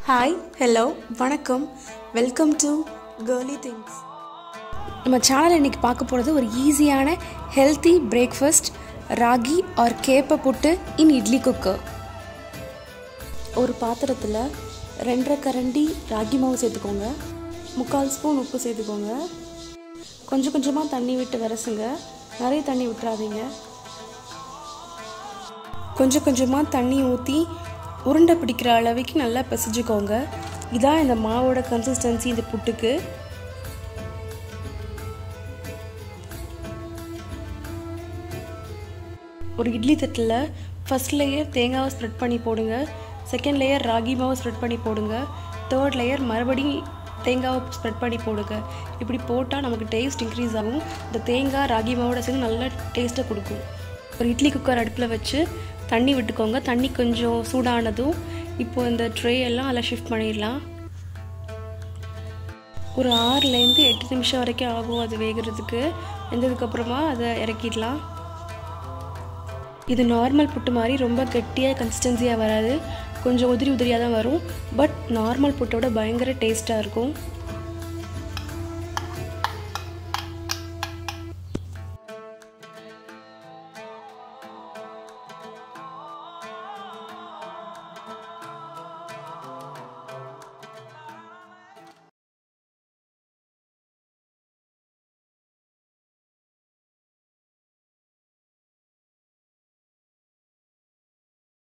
hi hello வணக்கம் welcome to girly things நம்ம channel இன்னைக்கு பார்க்க போகிறது ஒரு ஈஸியான ஹெல்த்தி பிரேக்ஃபாஸ்ட் ராகி ஆர் கேப்பை புட்டு இன் இட்லி குக்கர் ஒரு பாத்திரத்தில் ரெண்டரை கரண்டி ராகி மாவு சேர்த்துக்கோங்க முக்கால் ஸ்பூன் உப்பு சேர்த்துக்கோங்க கொஞ்சம் கொஞ்சமாக தண்ணி விட்டு விரசுங்க நிறைய தண்ணி விட்டுறாதீங்க கொஞ்சம் கொஞ்சமாக தண்ணி ஊற்றி உருண்டை பிடிக்கிற அளவுக்கு நல்லா பிசைஞ்சுக்கோங்க இதான் இந்த மாவோட கன்சிஸ்டன்சி இந்த புட்டுக்கு ஒரு இட்லி தட்டில் ஃபஸ்ட் லேயர் தேங்காவை ஸ்ப்ரெட் பண்ணி போடுங்க செகண்ட் லேயர் ராகி மாவை ஸ்ப்ரெட் பண்ணி போடுங்க தேர்ட் லேயர் மறுபடியும் தேங்காவை ஸ்ப்ரெட் பண்ணி போடுங்க இப்படி போட்டால் நமக்கு டேஸ்ட் இன்க்ரீஸ் ஆகும் இந்த தேங்காய் ராகி மாவோட சேர்ந்து நல்ல டேஸ்ட்டை கொடுக்கும் ஒரு இட்லி குக்கர் அடுப்பில் வச்சு தண்ணி விட்டுக்கோங்க தண்ணி கொஞ்சம் சூடானதும் இப்போது இந்த ட்ரே எல்லாம் அதில் ஷிஃப்ட் பண்ணிடலாம் ஒரு ஆறுலேருந்து எட்டு நிமிஷம் வரைக்கும் ஆகும் அது வேகிறதுக்கு வெந்ததுக்கப்புறமா அதை இறக்கிடலாம் இது நார்மல் புட்டு மாதிரி ரொம்ப கெட்டியாக கன்சிஸ்டன்சியாக வராது கொஞ்சம் உதிரி உதிரியாக தான் வரும் பட் நார்மல் புட்டோட பயங்கர டேஸ்ட்டாக இருக்கும்